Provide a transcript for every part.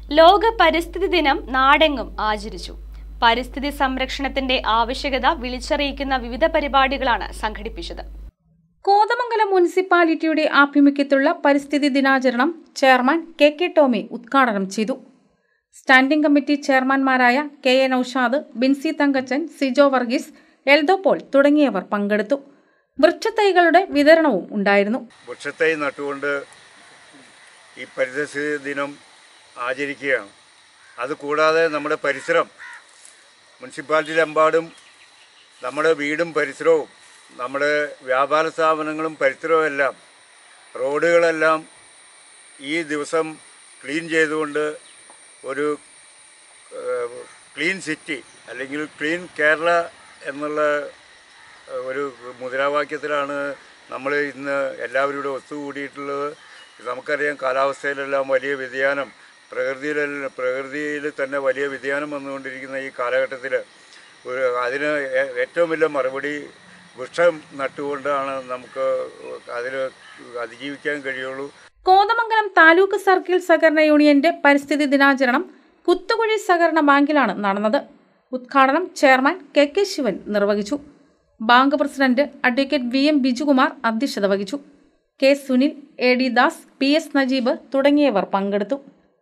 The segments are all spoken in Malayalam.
ലോക പരിസ്ഥിതി ദിനം നാടെങ്ങും ആചരിച്ചു പരിസ്ഥിതി സംരക്ഷണത്തിന്റെ ആവശ്യകത വിളിച്ചറിയിക്കുന്ന വിവിധ പരിപാടികളാണ് സംഘടിപ്പിച്ചത് കോതമംഗലം മുനിസിപ്പാലിറ്റിയുടെ ആഭിമുഖ്യത്തിലുള്ള പരിസ്ഥിതി ദിനാചരണം ചെയർമാൻ കെ കെ ടോമി ഉദ്ഘാടനം ചെയ്തു സ്റ്റാൻഡിംഗ് കമ്മിറ്റി ചെയർമാൻമാരായ കെ എ നൌഷാദ് ബിൻസി തങ്കച്ചൻ സിജോ വർഗീസ് എൽദോ പോൾ തുടങ്ങിയവർ പങ്കെടുത്തു വൃക്ഷത്തൈകളുടെ വിതരണവും ഉണ്ടായിരുന്നു വൃക്ഷത്തൈ നട്ടുകൊണ്ട് ഈ പരിസ്ഥിതി ദിനം ആചരിക്കുകയാണ് അതുകൂടാതെ നമ്മുടെ പരിസരം മുനിസിപ്പാലിറ്റിയിലെമ്പാടും നമ്മുടെ വീടും പരിസരവും നമ്മുടെ വ്യാപാര സ്ഥാപനങ്ങളും പരിസരവും എല്ലാം റോഡുകളെല്ലാം ഈ ദിവസം ക്ലീൻ ചെയ്തുകൊണ്ട് ഒരു ഏഹ്, ക്ലീൻ സിറ്റി അല്ലെങ്കിൽ ക്ലീൻ കേരള എന്നുള്ള ഏഹ്, ഒരു മുദ്രാവാക്യത്തിലാണ് നമ്മൾ ഇന്ന് എല്ലാവരും ഇവിടെ ഒത്തുകൂടിയിട്ടുള്ളത് നമുക്കറിയാം കാലാവസ്ഥയിലെല്ലാം വലിയ വ്യതിയാനം പ്രകൃതിയിലെല്ലാം പ്രകൃതിയിൽ തന്നെ വലിയ വ്യതിയാനം വന്നുകൊണ്ടിരിക്കുന്ന ഈ കാലഘട്ടത്തിൽ ഒരു അതിന് ഏ- ഏറ്റവും വലിയ മറുപടി വൃക്ഷം നട്ടുകൊണ്ടാണ് നമുക്ക് അതിൽ അതിജീവിക്കാൻ കഴിയുള്ളൂ കോതമംഗലം താലൂക്ക് സർക്കിൾ സഹകരണ യൂണിയന്റെ പരിസ്ഥിതി ദിനാചരണം കുത്തുകുഴി സഹകരണ ബാങ്കിലാണ് നടന്നത് ഉദ്ഘാടനം ചെയർമാൻ കെ കെ ശിവൻ നിർവഹിച്ചു bank president advocate V M Bijukumar അധ്യക്ഷത വഹിച്ചു K Sunil A D Das P S Najeeb തുടങ്ങിയവർ പങ്കെടുത്തു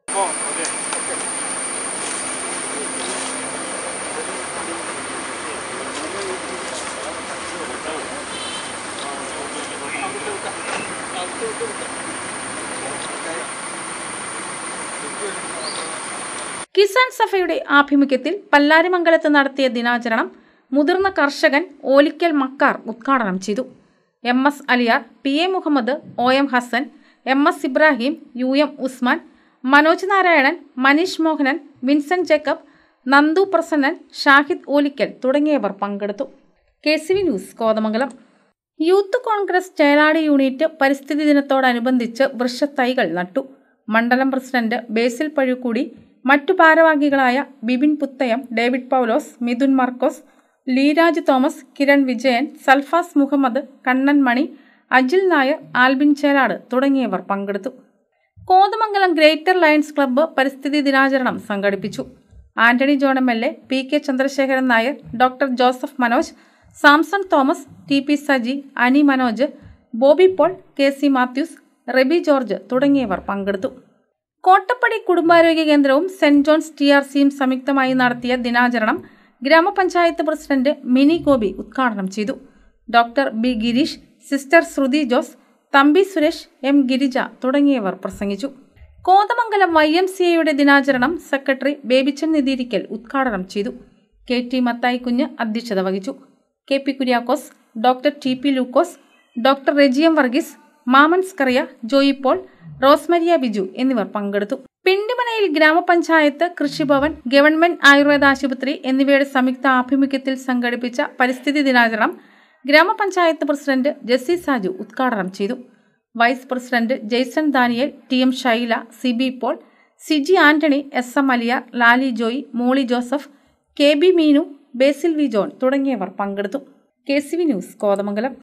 കിസാൻ സഭയുടെ ആഭിമുഖ്യത്തിൽ പല്ലാരിമംഗലത്ത് നടത്തിയ ദിനാചരണം മുതിർന്ന കർഷകൻ ഓലിക്കൽ മക്കാർ ഉദ്ഘാടനം ചെയ്തു M S Aliyar P A Muhammad O M Hassan M S Ibrahim U M Usman Manoj Narayanan Maneesh Mohanan Vincent Jacob Nandu Prasannan Shahid Olickal തുടങ്ങിയവർ പങ്കെടുത്തു K C V news Kothamangalam youth Congress Cheladi unit പരിസ്ഥിതി ദിനത്തോടനുബന്ധിച്ച് വൃക്ഷത്തൈകൾ നട്ടു മണ്ഡലം പ്രസിഡന്റ് ബേസിൽ പഴുക്കൂടി മറ്റു ഭാരവാഹികളായ ബിബിൻ പുത്തയം ഡേവിഡ് പൗലോസ് മിഥുൻ മാർക്കോസ് ലീരാജ് തോമസ് കിരൺ വിജയൻ സൽഫാസ് മുഹമ്മദ് കണ്ണൻ മണി അജിൽ നായർ ആൽബിൻ ചേലാട് തുടങ്ങിയവർ പങ്കെടുത്തു കോതമംഗലം ഗ്രേറ്റർ ലയൺസ് ക്ലബ്ബ് പരിസ്ഥിതി ദിനാചരണം സംഘടിപ്പിച്ചു Antony John M L A P K Chandrasekharan Nair doctor Joseph Manoj Samson Thomas T P Saji Ani Manoj Bobby Paul K C Mathews Reby George തുടങ്ങിയവർ പങ്കെടുത്തു കോട്ടപ്പടി കുടുംബാരോഗ്യ കേന്ദ്രവും സെന്റ് ജോൺസ് ടി ആർ സിയും സംയുക്തമായി നടത്തിയ ദിനാചരണം ഗ്രാമപഞ്ചായത്ത് പ്രസിഡന്റ് മിനി ഗോപി ഉദ്ഘാടനം ചെയ്തു doctor B Girish sister Sruthi Jose Thampi Suresh M Girija തുടങ്ങിയവർ പ്രസംഗിച്ചു കോതമംഗലം വൈ എം സി എയുടെ ദിനാചരണം സെക്രട്ടറി ബേബിച്ചൻ നിതിരിക്കൽ ഉദ്ഘാടനം ചെയ്തു കെ ടി മത്തായി കുഞ്ഞ് അധ്യക്ഷത വഹിച്ചു K P Kuriakose doctor T P Lukose doctor Regiam Varghese Mammen Scaria Joy Paul Rosemaria Biju എന്നിവർ പങ്കെടുത്തു പിണ്ടിമനയിൽ ഗ്രാമപഞ്ചായത്ത് കൃഷിഭവൻ ഗവൺമെന്റ് ആയുർവേദ ആശുപത്രി എന്നിവയുടെ സംയുക്ത ആഭിമുഖ്യത്തിൽ സംഘടിപ്പിച്ച പരിസ്ഥിതി ദിനാചരണം ഗ്രാമപഞ്ചായത്ത് പ്രസിഡന്റ് ജെസ്സി സാജു ഉദ്ഘാടനം ചെയ്തു vice president Jaison Daniel T M Shaila C B Paul Siji Antony S M Aliyar Lali Joy Molly Joseph K B Meenu Basil V John തുടങ്ങിയവർ പങ്കെടുത്തു K C V news Kothamangalam